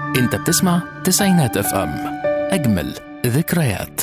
انت بتسمع تسعينات اف ام اجمل ذكريات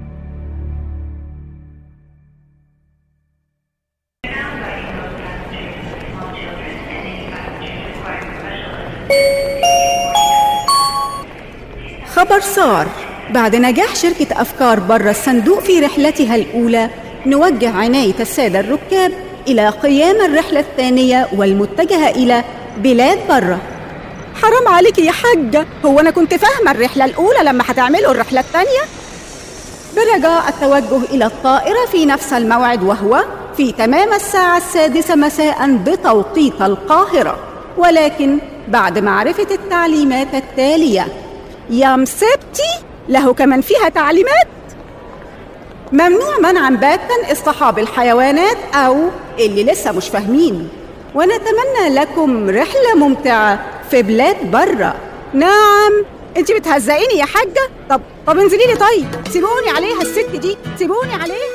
خبر صار بعد نجاح شركة أفكار بره الصندوق في رحلتها الأولى نوجه عناية السادة الركاب إلى قيام الرحلة الثانية والمتجهة إلى بلاد بره حرام عليكي يا حاجة هو أنا كنت فاهمة الرحلة الأولى لما هتعملوا الرحلة التانية برجاء التوجه إلى الطائرة في نفس الموعد وهو في تمام الساعة السادسة مساء بتوقيت القاهرة ولكن بعد معرفة التعليمات التالية يا مسبتي له كمان فيها تعليمات ممنوع منعا باتا اصطحاب الحيوانات أو اللي لسه مش فاهمين ونتمنى لكم رحلة ممتعة في بلاد برة نعم انت بتهزقيني يا حاجة طب طب انزلي لي طيب سيبوني عليها الست دي سيبوني عليها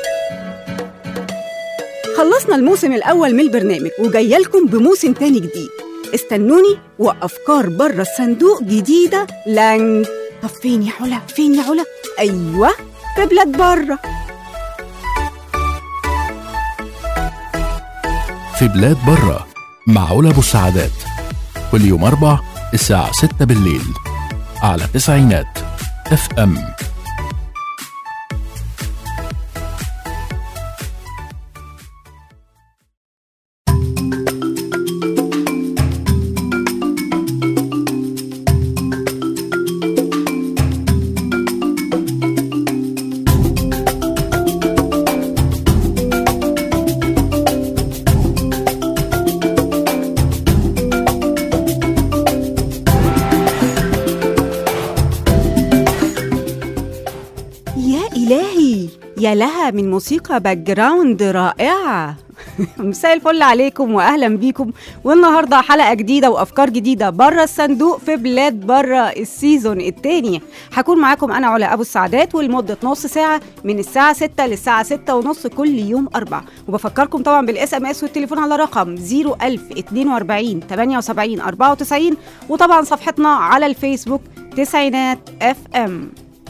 خلصنا الموسم الأول من البرنامج وجاية لكم بموسم تاني جديد استنوني وأفكار بره الصندوق جديدة لن طب فين يا علا فين يا علا أيوة في بلاد بره في بلاد برة مع علا ابو السعادات كل يوم اربع الساعة 6 بالليل على تسعينات اف ام يا إلهي يا لها من موسيقى باك جراوند رائعة مساء الفل عليكم واهلا بيكم والنهارده حلقه جديده وافكار جديده بره الصندوق في بلاد بره السيزون الثاني هكون معاكم انا علا ابو السعدات ولمده نص ساعه من الساعه 6 للساعه 6 ونص كل يوم اربع وبفكركم طبعا بالاس ام اس والتليفون على رقم 01042 78 94 وطبعا صفحتنا على الفيسبوك تسعينات اف ام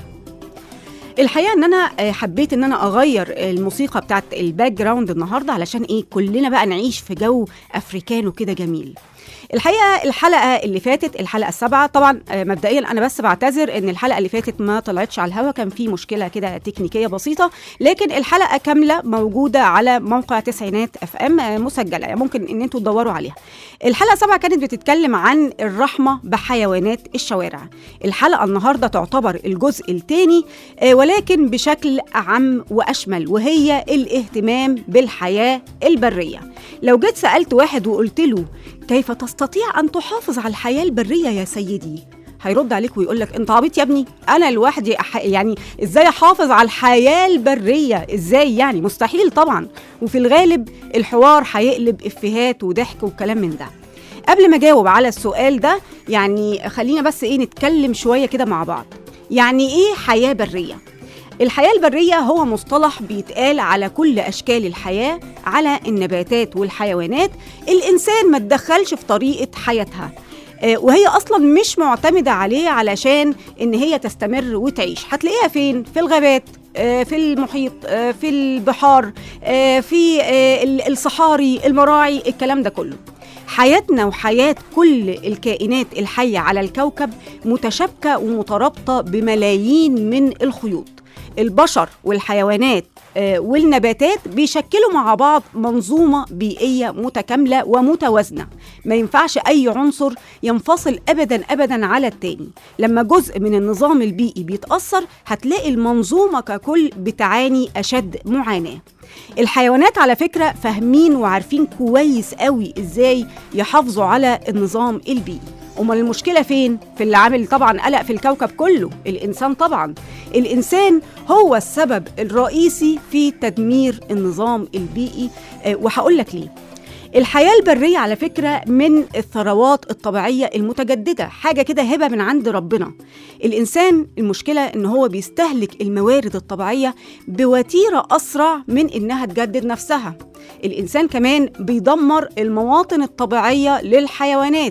الحقيقه ان انا آه، حبيت ان انا اغير الموسيقى بتاعت الباك جراوند النهارده علشان ايه كلنا بقى نعيش في جو افريكانو كده جميل الحقيقه الحلقه اللي فاتت الحلقه السابعه طبعا آه، مبدئيا انا بس بعتذر ان الحلقه اللي فاتت ما طلعتش على الهوا كان في مشكله كده تكنيكيه بسيطه لكن الحلقه كامله موجوده على موقع تسعينات اف ام آه، مسجله يعني ممكن ان انتوا تدوروا عليها الحلقه السابعه كانت بتتكلم عن الرحمه بحيوانات الشوارع الحلقه النهارده تعتبر الجزء الثاني ولكن بشكل اعم واشمل وهي الاهتمام بالحياه البريه لو جيت سالت واحد وقلت له كيف تستطيع ان تحافظ على الحياه البريه يا سيدي هيرد عليك ويقول لك انت عبيط يا ابني انا لوحدي أح... يعني ازاي احافظ على الحياه البريه ازاي يعني مستحيل طبعا وفي الغالب الحوار هيقلب افيهات وضحك وكلام من ده قبل ما اجاوب على السؤال ده يعني خلينا بس ايه نتكلم شويه كده مع بعض يعني ايه حياه بريه الحياة البرية هو مصطلح بيتقال على كل أشكال الحياة على النباتات والحيوانات الإنسان ما تدخلش في طريقة حياتها آه، وهي اصلا مش معتمده عليه علشان ان هي تستمر وتعيش هتلاقيها فين في الغابات آه، في المحيط آه، في البحار آه، في آه، ال- الصحاري المراعي الكلام ده كله حياتنا وحياة كل الكائنات الحية على الكوكب متشابكة ومترابطة بملايين من الخيوط البشر والحيوانات آه، والنباتات بيشكلوا مع بعض منظومة بيئية متكاملة ومتوازنة ما ينفعش أي عنصر ينفصل أبدا أبدا على التاني لما جزء من النظام البيئي بيتأثر هتلاقي المنظومة ككل بتعاني أشد معاناة الحيوانات على فكرة فاهمين وعارفين كويس قوي إزاي يحافظوا على النظام البيئي امال المشكله فين في اللي عامل طبعا قلق في الكوكب كله الانسان طبعا الانسان هو السبب الرئيسي في تدمير النظام البيئي آه، وهقول لك ليه الحياة البرية على فكرة من الثروات الطبيعية المتجددة حاجة كده هبة من عند ربنا الإنسان المشكلة إن هو بيستهلك الموارد الطبيعية بوتيرة أسرع من إنها تجدد نفسها الإنسان كمان بيدمر المواطن الطبيعية للحيوانات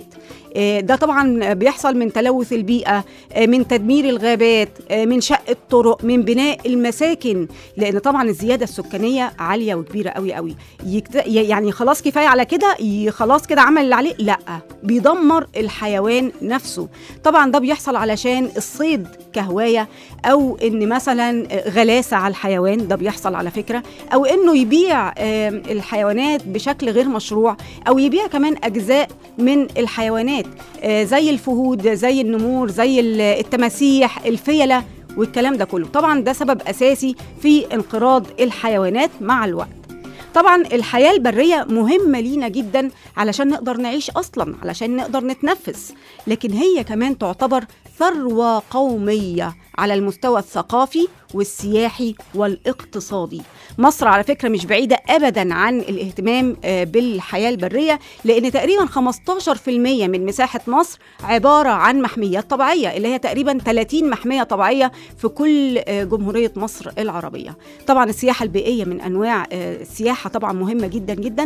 آه، ده طبعا بيحصل من تلوث البيئة آه، من تدمير الغابات آه، من شق الطرق من بناء المساكن لأن طبعا الزيادة السكانية عالية وكبيرة قوي قوي يكت... يعني خلاص كفاية على كده ي- خلاص كده عمل اللي عليه لا بيدمر الحيوان نفسه طبعا ده بيحصل علشان الصيد كهواية أو إن مثلا غلاسة على الحيوان ده بيحصل على فكرة أو إنه يبيع آم، الحيوانات بشكل غير مشروع أو يبيع كمان أجزاء من الحيوانات آه، زي الفهود زي النمور زي ال- التماسيح الفيلة والكلام ده كله طبعا ده سبب أساسي في انقراض الحيوانات مع الوقت طبعا الحياة البرية مهمة لينا جدا علشان نقدر نعيش أصلا علشان نقدر نتنفس لكن هي كمان تعتبر ثروة قومية على المستوى الثقافي والسياحي والاقتصادي مصر على فكرة مش بعيدة أبدا عن الاهتمام آه، بالحياة البرية لأن تقريبا 15% من مساحة مصر عبارة عن محميات طبيعية اللي هي تقريبا 30 محمية طبيعية في كل آه، جمهورية مصر العربية طبعا السياحة البيئية من أنواع آه، السياحة طبعا مهمة جدا جدا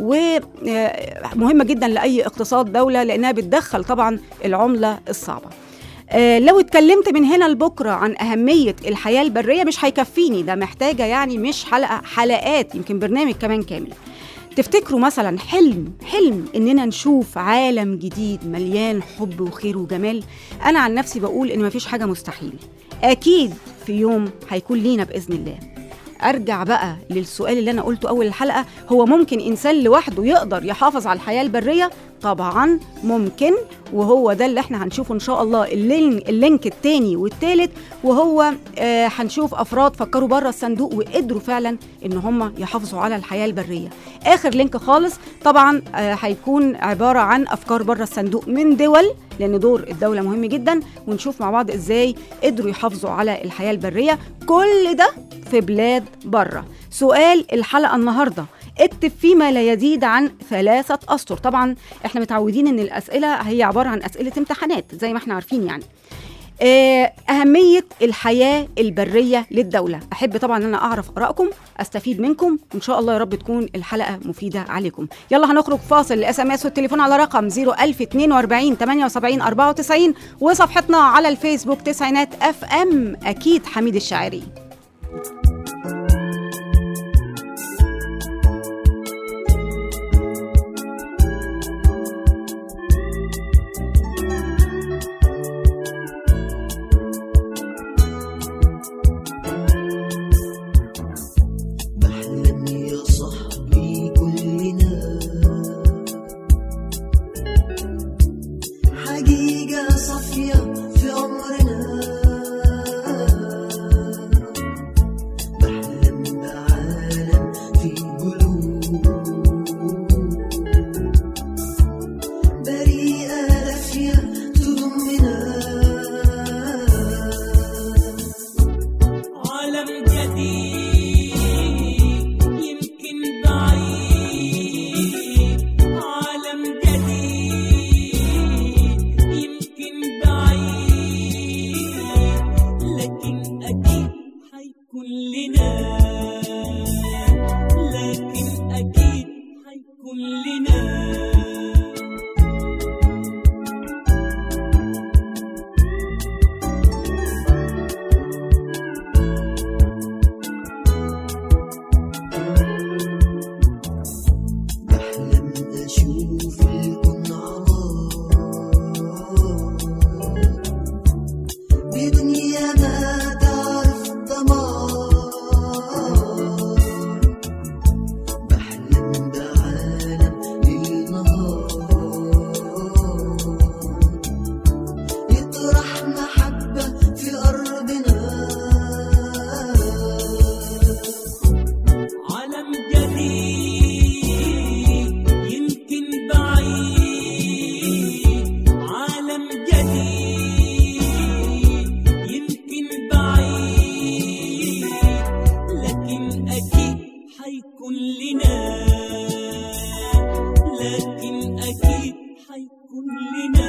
ومهمة جدا لأي اقتصاد دولة لأنها بتدخل طبعا العملة الصعبة آه، لو اتكلمت من هنا لبكره عن اهميه الحياه البريه مش هيكفيني ده محتاجه يعني مش حلقه حلقات يمكن برنامج كمان كامل تفتكروا مثلا حلم حلم اننا نشوف عالم جديد مليان حب وخير وجمال انا عن نفسي بقول ان مفيش حاجه مستحيل اكيد في يوم هيكون لينا باذن الله ارجع بقى للسؤال اللي انا قلته اول الحلقه هو ممكن انسان لوحده يقدر يحافظ على الحياه البريه طبعا ممكن وهو ده اللي احنا هنشوفه ان شاء الله اللينك, اللينك التاني والتالت وهو آه هنشوف افراد فكروا بره الصندوق وقدروا فعلا ان هم يحافظوا على الحياه البريه اخر لينك خالص طبعا آه هيكون عباره عن افكار بره الصندوق من دول لان دور الدوله مهم جدا ونشوف مع بعض ازاي قدروا يحافظوا على الحياه البريه كل ده في بلاد بره سؤال الحلقه النهارده اكتب فيما لا يزيد عن ثلاثة أسطر طبعا احنا متعودين ان الأسئلة هي عبارة عن أسئلة امتحانات زي ما احنا عارفين يعني آه، أهمية الحياة البرية للدولة أحب طبعا أن أنا أعرف آرائكم أستفيد منكم إن شاء الله يا رب تكون الحلقة مفيدة عليكم يلا هنخرج فاصل الاس ام اس والتليفون على رقم 01042 78 94 وصفحتنا على الفيسبوك تسعينات اف ام أكيد حميد الشاعري بحلم يا صاحبي كلنا حقيقة صافية في عمرنا بحلم بعالم في قلوب بريئة دافية تضمنا عالم جديد يمكن بعيد عالم جديد يمكن بعيد لكن أكيد حيكون لنا لكن أكيد حيكون لنا بحلم أشوف الكون عمار بدنيا ما تعرف دمار بحلم بعالم للنهار يطرح محبة في أرضنا عالم جديد يمكن بعيد عالم جديد يمكن بعيد لكن أكيد حيكون لنا لكن أكيد حيكون لنا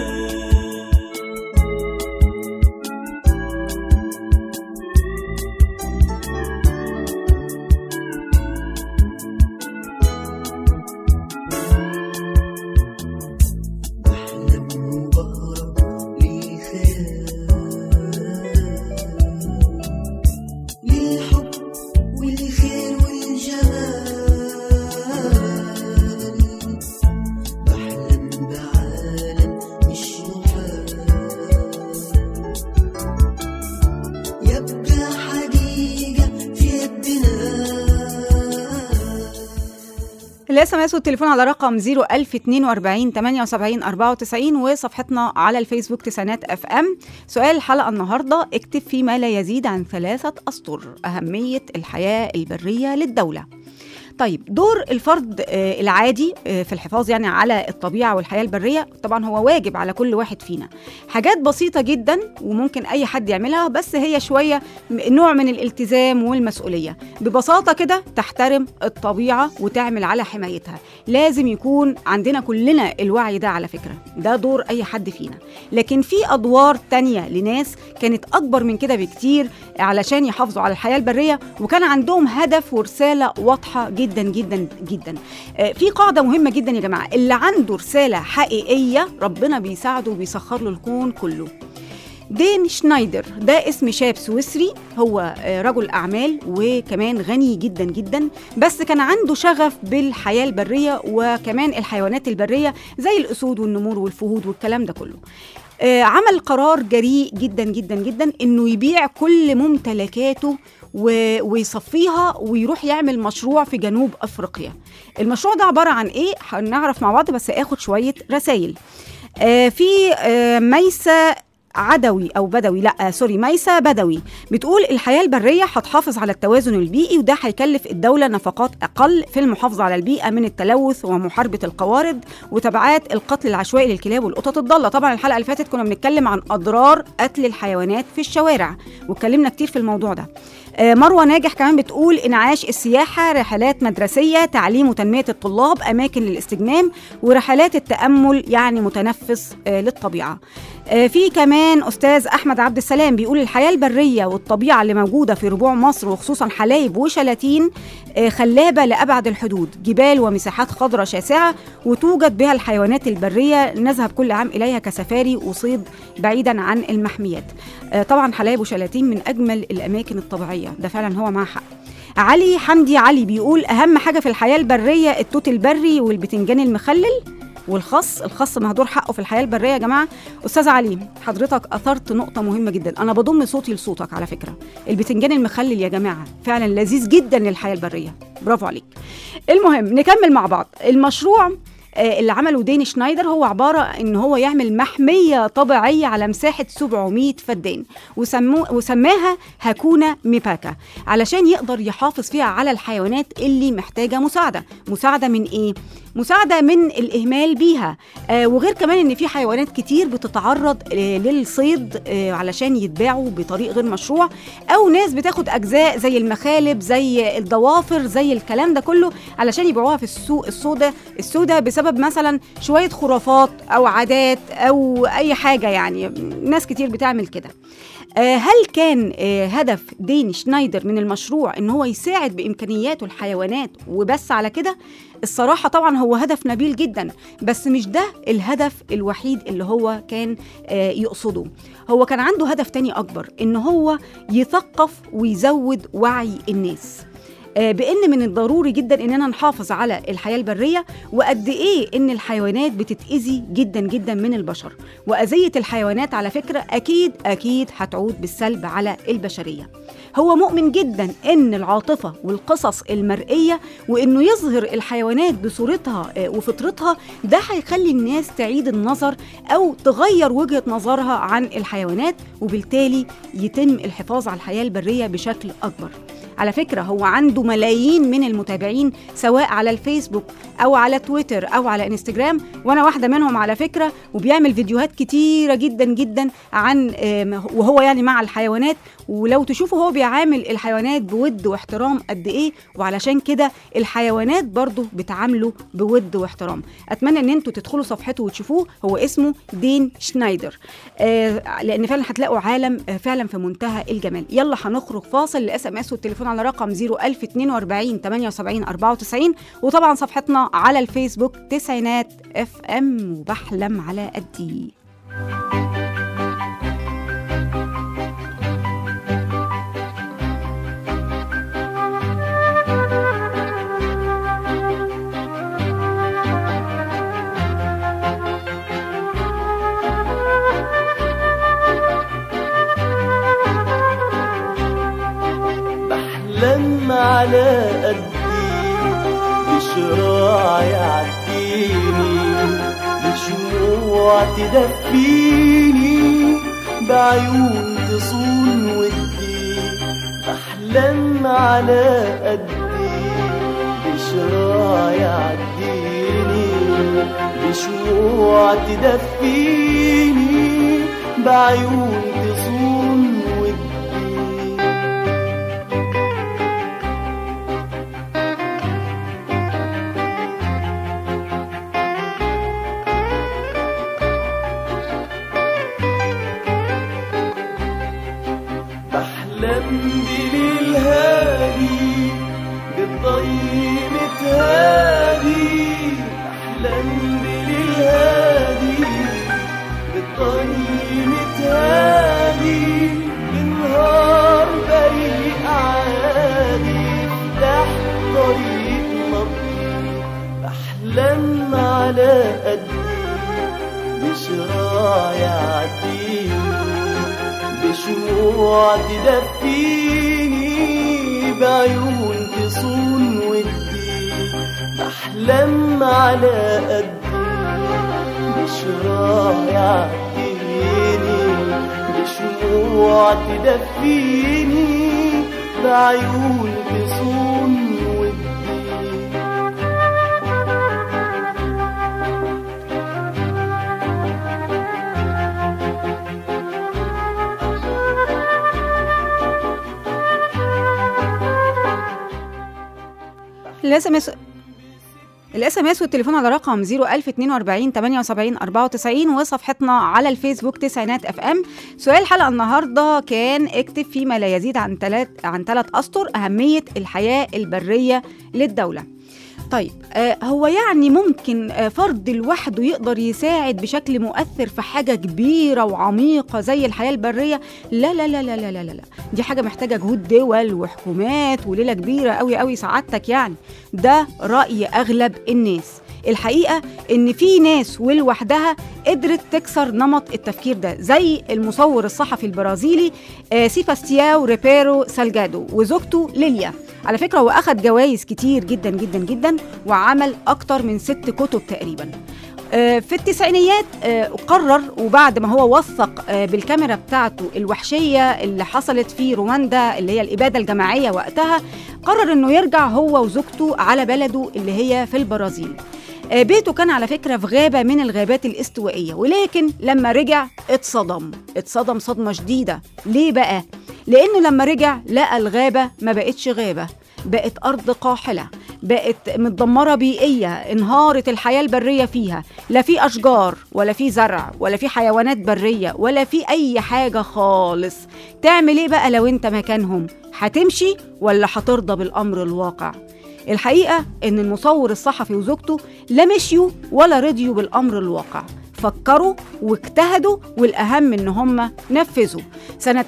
بحلم الاس ام اس والتليفون على رقم 01042 78 94 وصفحتنا على الفيسبوك تسعينات اف ام سؤال الحلقه النهارده اكتب فيه ما لا يزيد عن ثلاثه اسطر اهميه الحياه البريه للدوله طيب دور الفرد آه، العادي آه، في الحفاظ يعني على الطبيعه والحياه البريه طبعا هو واجب على كل واحد فينا حاجات بسيطه جدا وممكن اي حد يعملها بس هي شويه م- نوع من الالتزام والمسؤوليه ببساطه كده تحترم الطبيعه وتعمل على حمايتها لازم يكون عندنا كلنا الوعي ده على فكره ده دور اي حد فينا لكن في ادوار تانية لناس كانت اكبر من كده بكتير علشان يحافظوا على الحياه البريه وكان عندهم هدف ورساله واضحه جدا جدا جدا آه، في قاعده مهمه جدا يا جماعه اللي عنده رساله حقيقيه ربنا بيساعده وبيسخر له الكون كله دين شنايدر ده اسم شاب سويسري هو آه، رجل اعمال وكمان غني جدا جدا بس كان عنده شغف بالحياه البريه وكمان الحيوانات البريه زي الاسود والنمور والفهود والكلام ده كله آه، عمل قرار جريء جدا جدا جدا انه يبيع كل ممتلكاته و- ويصفيها ويروح يعمل مشروع في جنوب افريقيا المشروع ده عباره عن ايه هنعرف مع بعض بس اخد شويه رسائل آه، في آه، ميسة عدوي او بدوي لا آه، سوري ميسة بدوي بتقول الحياه البريه هتحافظ على التوازن البيئي وده هيكلف الدوله نفقات اقل في المحافظه على البيئه من التلوث ومحاربه القوارض وتبعات القتل العشوائي للكلاب والقطط الضاله طبعا الحلقه اللي فاتت كنا بنتكلم عن اضرار قتل الحيوانات في الشوارع واتكلمنا كتير في الموضوع ده آه، مروه ناجح كمان بتقول انعاش السياحه رحلات مدرسيه تعليم وتنميه الطلاب اماكن للاستجمام ورحلات التامل يعني متنفس آه، للطبيعه آه، في كمان استاذ احمد عبد السلام بيقول الحياه البريه والطبيعه اللي موجوده في ربوع مصر وخصوصا حلايب وشلاتين آه، خلابه لابعد الحدود جبال ومساحات خضراء شاسعه وتوجد بها الحيوانات البريه نذهب كل عام اليها كسفاري وصيد بعيدا عن المحميات آه، طبعا حلايب وشلاتين من اجمل الاماكن الطبيعيه ده فعلا هو معاه حق علي حمدي علي بيقول اهم حاجه في الحياه البريه التوت البري والبتنجان المخلل والخس الخس مهدور حقه في الحياه البريه يا جماعه استاذ علي حضرتك اثرت نقطه مهمه جدا انا بضم صوتي لصوتك على فكره البتنجان المخلل يا جماعه فعلا لذيذ جدا للحياه البريه برافو عليك المهم نكمل مع بعض المشروع آه، اللي عمله دين شنايدر هو عبارة ان هو يعمل محمية طبيعية على مساحة 700 فدان وسمو وسماها هاكونا ميباكا علشان يقدر يحافظ فيها على الحيوانات اللي محتاجة مساعدة مساعدة من ايه؟ مساعدة من الإهمال بيها آه وغير كمان إن في حيوانات كتير بتتعرض آه للصيد آه علشان يتباعوا بطريق غير مشروع أو ناس بتاخد أجزاء زي المخالب زي الضوافر زي الكلام ده كله علشان يبيعوها في السوق السوداء السوداء بسبب مثلا شوية خرافات أو عادات أو أي حاجة يعني ناس كتير بتعمل كده آه، هل كان آه، هدف دين شنايدر من المشروع ان هو يساعد بامكانياته الحيوانات وبس على كده الصراحه طبعا هو هدف نبيل جدا بس مش ده الهدف الوحيد اللي هو كان آه، يقصده هو كان عنده هدف تاني اكبر ان هو يثقف ويزود وعي الناس آه، بان من الضروري جدا اننا نحافظ على الحياه البريه وقد ايه ان الحيوانات بتتاذي جدا جدا من البشر واذيه الحيوانات على فكره اكيد اكيد هتعود بالسلب على البشريه هو مؤمن جدا ان العاطفه والقصص المرئيه وانه يظهر الحيوانات بصورتها آه، وفطرتها ده هيخلي الناس تعيد النظر او تغير وجهه نظرها عن الحيوانات وبالتالي يتم الحفاظ على الحياه البريه بشكل اكبر على فكرة هو عنده ملايين من المتابعين سواء على الفيسبوك أو على تويتر أو على انستجرام وأنا واحدة منهم على فكرة وبيعمل فيديوهات كتيرة جدا جدا عن آم، وهو يعني مع الحيوانات ولو تشوفوا هو بيعامل الحيوانات بود واحترام قد إيه وعلشان كده الحيوانات برضو بتعامله بود واحترام أتمنى إن انتوا تدخلوا صفحته وتشوفوه هو اسمه دين شنايدر آه لأن فعلا هتلاقوا عالم آه فعلا في منتهى الجمال يلا هنخرج فاصل الاس ام اس والتليفون على رقم 01042 78 94 وطبعا صفحتنا على الفيسبوك تسعينات اف ام وبحلم على قدي بحلم على قدي بشراع يعديني بشموع تدفيني بعيون تصون ودي بحلم على قدي بشراع يعديني بشموع تدفيني بعيون تصون ودي بحلم بليل هادي بالضي متهادي بحلم بليل هادي بالضي متهادي بالنهار بريء عادي افتح طريق نبضي بحلم على قدي بشراع يعديني بشموع تدفيني بعيون تصون ودي بحلم على قدي بشراع يعديني بشموع تدفيني بعيون تصون ودي الاس ام اس الاس ام اس والتليفون على رقم 01042 78 94 وصفحتنا على الفيسبوك تسعينات اف ام سؤال الحلقه النهارده كان اكتب فيما لا يزيد عن ثلاث عن ثلاث اسطر اهميه الحياه البريه للدوله طيب آه هو يعني ممكن آه فرد لوحده يقدر يساعد بشكل مؤثر في حاجة كبيرة وعميقة زي الحياة البرية لا لا لا لا لا لا لا, لا. دي حاجة محتاجة جهود دول وحكومات وليلة كبيرة قوي قوي سعادتك يعني ده رأي أغلب الناس الحقيقة إن في ناس ولوحدها قدرت تكسر نمط التفكير ده زي المصور الصحفي البرازيلي آه سيباستياو ريبيرو سالجادو وزوجته ليليا على فكرة هو أخد جوائز كتير جدا جدا جدا وعمل أكتر من ست كتب تقريبا آه، في التسعينيات آه، قرر وبعد ما هو وثق آه، بالكاميرا بتاعته الوحشية اللي حصلت في رواندا اللي هي الإبادة الجماعية وقتها قرر إنه يرجع هو وزوجته على بلده اللي هي في البرازيل آه، بيته كان على فكرة في غابة من الغابات الاستوائية ولكن لما رجع اتصدم اتصدم صدمة شديدة ليه بقى؟ لأنه لما رجع لقى الغابة ما بقتش غابة بقت أرض قاحلة بقت متدمرة بيئية انهارت الحياة البرية فيها لا في أشجار ولا في زرع ولا في حيوانات برية ولا في أي حاجة خالص تعمل إيه بقى لو أنت مكانهم هتمشي ولا هترضى بالأمر الواقع الحقيقة إن المصور الصحفي وزوجته لا مشيوا ولا رضيوا بالأمر الواقع فكروا واجتهدوا والأهم إن هم نفذوا سنة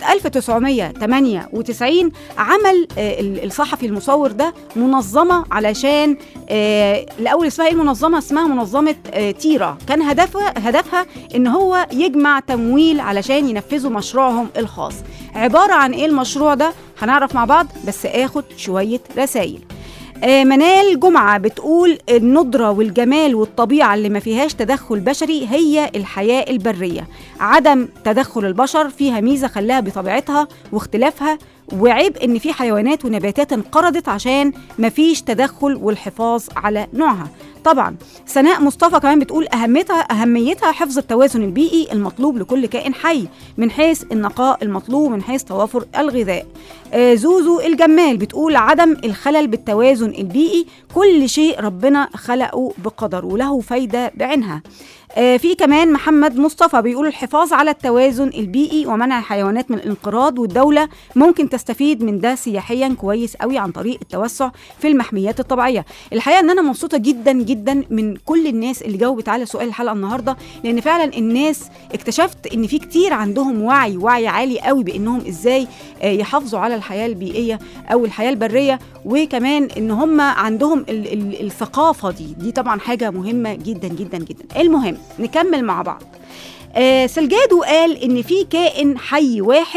1998 عمل آه، ال- الصحفي المصور ده منظمة علشان آه، الأول اسمها إيه المنظمة اسمها منظمة آه، تيرا كان هدفها هدفها إن هو يجمع تمويل علشان ينفذوا مشروعهم الخاص عبارة عن إيه المشروع ده هنعرف مع بعض بس آخد شوية رسائل آه، منال جمعة بتقول الندرة والجمال والطبيعة اللي ما فيهاش تدخل بشري هي الحياة البرية عدم تدخل البشر فيها ميزة خلاها بطبيعتها واختلافها وعيب ان في حيوانات ونباتات انقرضت عشان ما فيش تدخل والحفاظ على نوعها طبعا سناء مصطفى كمان بتقول اهميتها اهميتها حفظ التوازن البيئي المطلوب لكل كائن حي من حيث النقاء المطلوب من حيث توافر الغذاء آه، زوزو الجمال بتقول عدم الخلل بالتوازن البيئي كل شيء ربنا خلقه بقدر وله فايده بعينها آه، في كمان محمد مصطفى بيقول الحفاظ على التوازن البيئي ومنع الحيوانات من الانقراض والدوله ممكن تستفيد من ده سياحيا كويس قوي عن طريق التوسع في المحميات الطبيعيه الحقيقه ان انا مبسوطه جدا جدا من كل الناس اللي جاوبت على سؤال الحلقه النهارده لان فعلا الناس اكتشفت ان في كتير عندهم وعي وعي عالي قوي بانهم ازاي آه، يحافظوا على الحياه البيئيه او الحياه البريه وكمان ان هم عندهم ال- ال- الثقافه دي دي طبعا حاجه مهمه جدا جدا جدا المهم نكمل مع بعض آه سلجادو قال ان في كائن حي واحد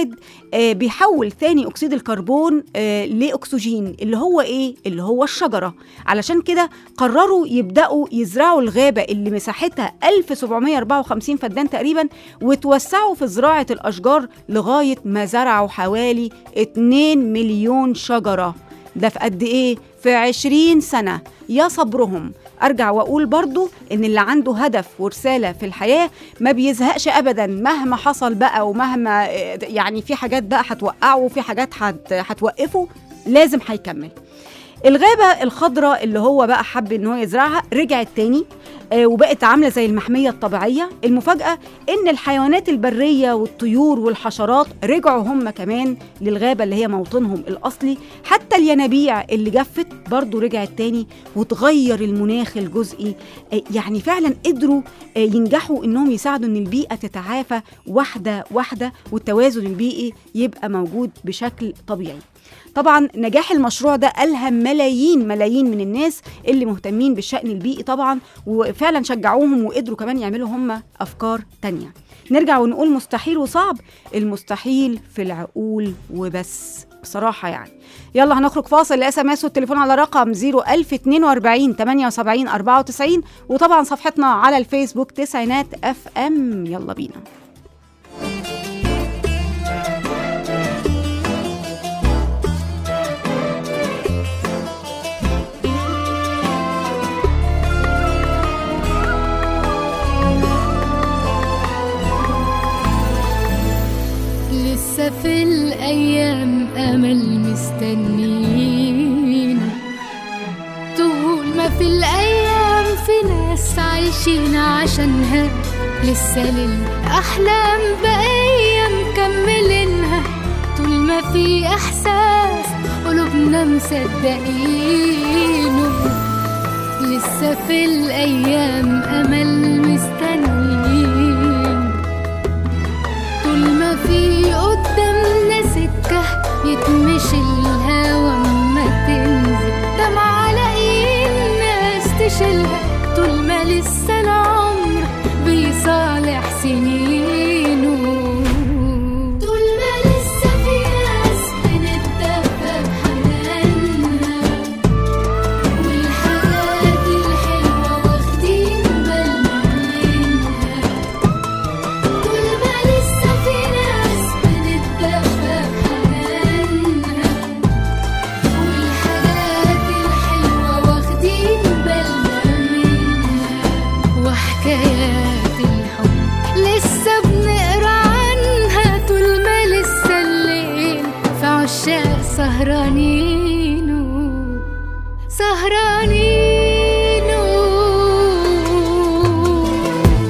آه، بيحول ثاني اكسيد الكربون آه، لاكسجين اللي هو ايه اللي هو الشجره علشان كده قرروا يبداوا يزرعوا الغابه اللي مساحتها 1754 فدان تقريبا وتوسعوا في زراعه الاشجار لغايه ما زرعوا حوالي 2 مليون شجره ده في قد ايه في 20 سنه يا صبرهم ارجع واقول برضو ان اللي عنده هدف ورساله في الحياه ما بيزهقش ابدا مهما حصل بقى ومهما آه، يعني في حاجات بقى هتوقعه وفي حاجات هت- هتوقفه لازم هيكمل الغابة الخضراء اللي هو بقى حب ان هو يزرعها رجعت تاني آه، وبقت عاملة زي المحمية الطبيعية المفاجأة ان الحيوانات البرية والطيور والحشرات رجعوا هم كمان للغابة اللي هي موطنهم الأصلي حتى الينابيع اللي جفت برضو رجعت تاني وتغير المناخ الجزئي آه، يعني فعلا قدروا آه، ينجحوا انهم يساعدوا ان البيئة تتعافى واحدة واحدة والتوازن البيئي يبقى موجود بشكل طبيعي طبعا نجاح المشروع ده ألهم ملايين ملايين من الناس اللي مهتمين بالشأن البيئي طبعا وفعلا شجعوهم وقدروا كمان يعملوا هم أفكار تانية نرجع ونقول مستحيل وصعب المستحيل في العقول وبس بصراحة يعني يلا هنخرج فاصل الاس ام اس والتليفون على رقم 01042 78 94 وطبعا صفحتنا على الفيسبوك تسعينات اف ام يلا بينا لسه في الأيام أمل مستنين طول ما في الأيام في ناس عايشين عشانها لسه للأحلام بقية مكملينها طول ما في إحساس قلوبنا مصدقينه لسه في الأيام أمل مستنين طول ما في قدامنا سكة يتمشي الهوا ما تنزل دمع على ايد ناس تشيلها طول ما لسه العمر بيصالح سنينه طول ما لسه في ناس بنتدفى بحنانها والحاجات الحلوة واخدين بالنا منها طول ما لسه في ناس بنتدفى بحنانها والحاجات الحلوة واخدين بالنا منها وحكايات الحب لسه بنقرا عنها طول ما لسه الليل في عشاق سهرانينه سهرانينه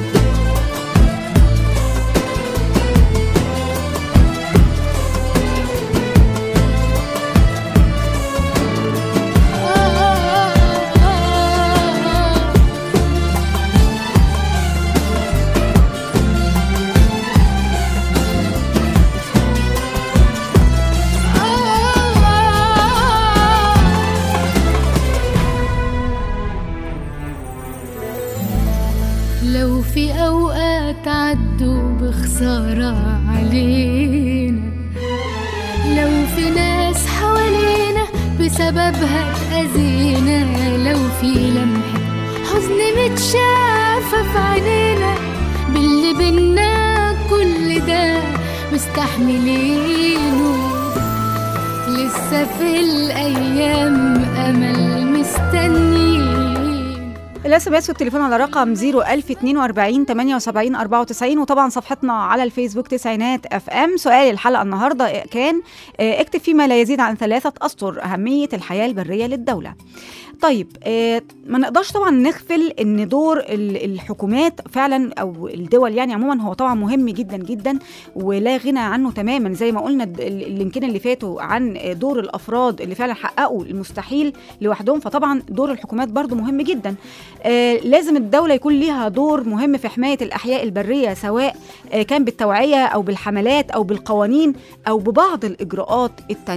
لو في أوقات عدوا بخسارة علينا لو في ناس حوالينا بسببها اتأذينا لو في لمحة حزن متشافة في عينينا باللي بينا كل ده مستحملينه لسه في الأيام أمل مستنيين الاس ام اس والتليفون على رقم 01042 78 94 وطبعا صفحتنا على الفيسبوك تسعينات اف ام سؤال الحلقه النهارده كان آه، اكتب فيما لا يزيد عن ثلاثه اسطر اهميه الحياه البريه للدوله طيب آه، ما نقدرش طبعا نغفل ان دور ال- الحكومات فعلا او الدول يعني عموما هو طبعا مهم جدا جدا ولا غنى عنه تماما زي ما قلنا الد- ال- اللينكين اللي فاتوا عن دور الافراد اللي فعلا حققوا المستحيل لوحدهم فطبعا دور الحكومات برضو مهم جدا آه، لازم الدولة يكون ليها دور مهم في حماية الأحياء البرية سواء آه، كان بالتوعية أو بالحملات أو بالقوانين أو ببعض الإجراءات التانية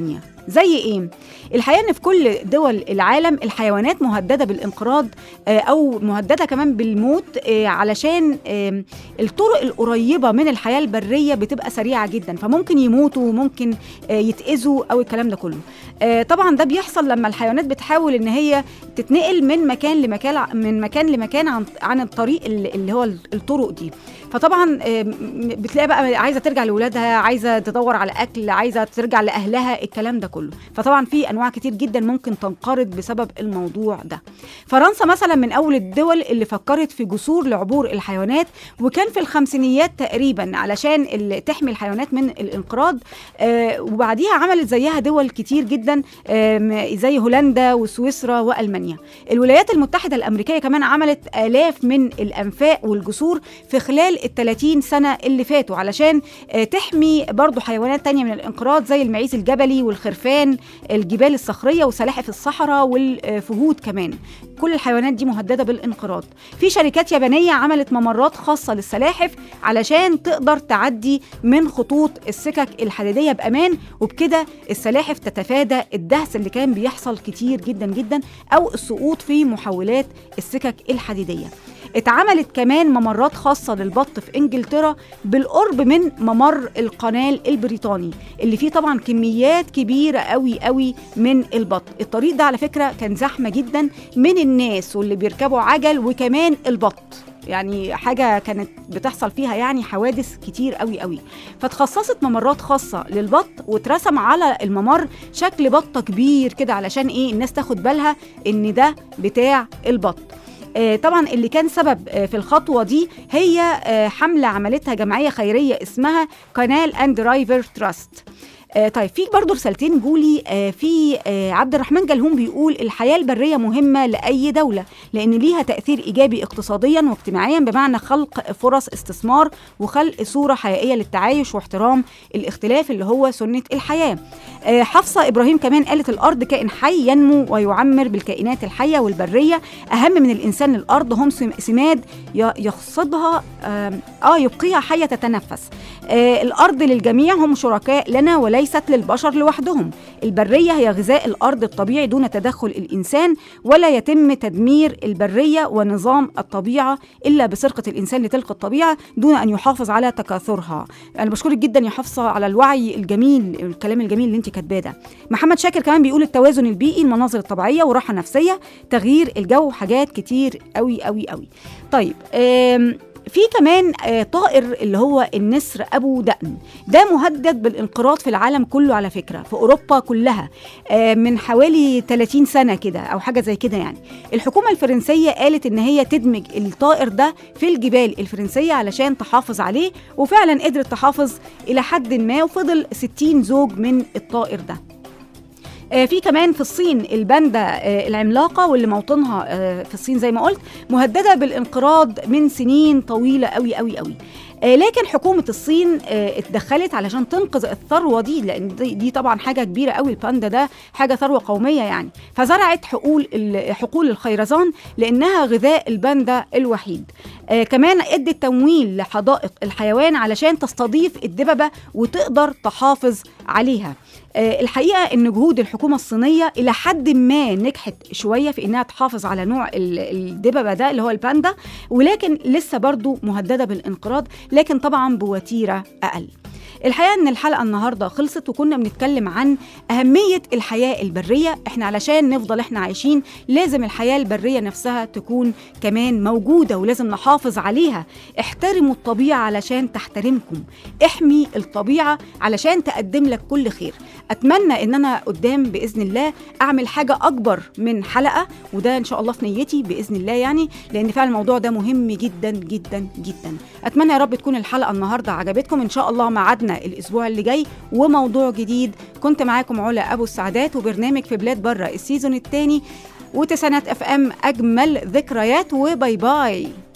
زي ايه الحقيقه ان في كل دول العالم الحيوانات مهدده بالانقراض آه، او مهدده كمان بالموت آه، علشان آم، الطرق القريبه من الحياه البريه بتبقى سريعه جدا فممكن يموتوا وممكن آه، يتاذوا او الكلام ده كله آه، طبعا ده بيحصل لما الحيوانات بتحاول ان هي تتنقل من مكان لمكان من مكان لمكان عن عن الطريق اللي اللي هو الطرق دي فطبعا آه، م- بتلاقي بقى عايزه ترجع لاولادها عايزه تدور على اكل عايزه ترجع لاهلها الكلام ده كله فطبعا في انواع كتير جدا ممكن تنقرض بسبب الموضوع ده فرنسا مثلا من اول الدول اللي فكرت في جسور لعبور الحيوانات وكان في الخمسينيات تقريبا علشان ال- تحمي الحيوانات من الانقراض آه وبعديها عملت زيها دول كتير جدا آم، زي هولندا وسويسرا والمانيا الولايات المتحده الامريكيه كمان عملت الاف من الانفاق والجسور في خلال ال 30 سنه اللي فاتوا علشان آه، تحمي برضو حيوانات تانية من الانقراض زي المعيز الجبلي والخرفان الجبال الصخريه وسلاحف الصحراء والفهود كمان كل الحيوانات دي مهدده بالانقراض في شركات يابانيه عملت ممرات خاصه للسلاحف علشان تقدر تعدي من خطوط السكك الحديديه بامان وبكده السلاحف تتفادى الدهس اللي كان بيحصل كتير جدا جدا او السقوط في محولات السكك الحديديه اتعملت كمان ممرات خاصة للبط في انجلترا بالقرب من ممر القنال البريطاني اللي فيه طبعا كميات كبيرة قوي قوي من البط الطريق ده على فكرة كان زحمة جدا من الناس واللي بيركبوا عجل وكمان البط يعني حاجة كانت بتحصل فيها يعني حوادث كتير قوي قوي فتخصصت ممرات خاصة للبط واترسم على الممر شكل بطة كبير كده علشان ايه الناس تاخد بالها ان ده بتاع البط آه، طبعا اللي كان سبب آه، في الخطوه دي هي آه، حمله عملتها جمعيه خيريه اسمها كانال اند درايفر تراست آه طيب في برضه رسالتين جولي آه في آه عبد الرحمن جلهوم بيقول الحياه البريه مهمه لاي دوله لان ليها تاثير ايجابي اقتصاديا واجتماعيا بمعنى خلق فرص استثمار وخلق صوره حقيقيه للتعايش واحترام الاختلاف اللي هو سنه الحياه آه حفصه ابراهيم كمان قالت الارض كائن حي ينمو ويعمر بالكائنات الحيه والبريه اهم من الانسان للارض هم سم- سماد ي- يقصدها آم، اه يبقيها حيه تتنفس آه الارض للجميع هم شركاء لنا وليست للبشر لوحدهم البريه هي غذاء الارض الطبيعي دون تدخل الانسان ولا يتم تدمير البريه ونظام الطبيعه الا بسرقه الانسان لتلك الطبيعه دون ان يحافظ على تكاثرها انا بشكرك جدا يا حفصه على الوعي الجميل الكلام الجميل اللي انت كاتباه ده محمد شاكر كمان بيقول التوازن البيئي المناظر الطبيعيه وراحه نفسيه تغيير الجو حاجات كتير قوي قوي قوي طيب آم في كمان آه، طائر اللي هو النسر ابو دقن ده مهدد بالانقراض في العالم كله على فكره في اوروبا كلها آه، من حوالي 30 سنه كده او حاجه زي كده يعني الحكومه الفرنسيه قالت ان هي تدمج الطائر ده في الجبال الفرنسيه علشان تحافظ عليه وفعلا قدرت تحافظ الى حد ما وفضل 60 زوج من الطائر ده آه، في كمان في الصين الباندا آه، العملاقه واللي موطنها آه، في الصين زي ما قلت مهدده بالانقراض من سنين طويله قوي قوي قوي آه، لكن حكومه الصين آه، اتدخلت علشان تنقذ الثروه دي لان دي, دي طبعا حاجه كبيره قوي الباندا ده حاجه ثروه قوميه يعني فزرعت حقول ال- حقول الخيرزان لانها غذاء الباندا الوحيد آه كمان ادت تمويل لحدائق الحيوان علشان تستضيف الدببه وتقدر تحافظ عليها آه، الحقيقه ان جهود الحكومه الصينيه الى حد ما نجحت شويه في انها تحافظ على نوع ال- الدببه ده اللي هو الباندا ولكن لسه برضو مهدده بالانقراض لكن طبعا بوتيره اقل الحقيقه ان الحلقه النهارده خلصت وكنا بنتكلم عن اهميه الحياه البريه احنا علشان نفضل احنا عايشين لازم الحياه البريه نفسها تكون كمان موجوده ولازم نحافظ عليها احترموا الطبيعه علشان تحترمكم احمي الطبيعه علشان تقدم لك كل خير اتمنى ان انا قدام باذن الله اعمل حاجه اكبر من حلقه وده ان شاء الله في نيتي باذن الله يعني لان فعلا الموضوع ده مهم جدا جدا جدا اتمنى يا رب تكون الحلقه النهارده عجبتكم ان شاء الله ميعادنا الاسبوع اللي جاي وموضوع جديد كنت معاكم علا ابو السعدات وبرنامج في بلاد بره السيزون الثاني وتسعينات اف ام اجمل ذكريات وباي باي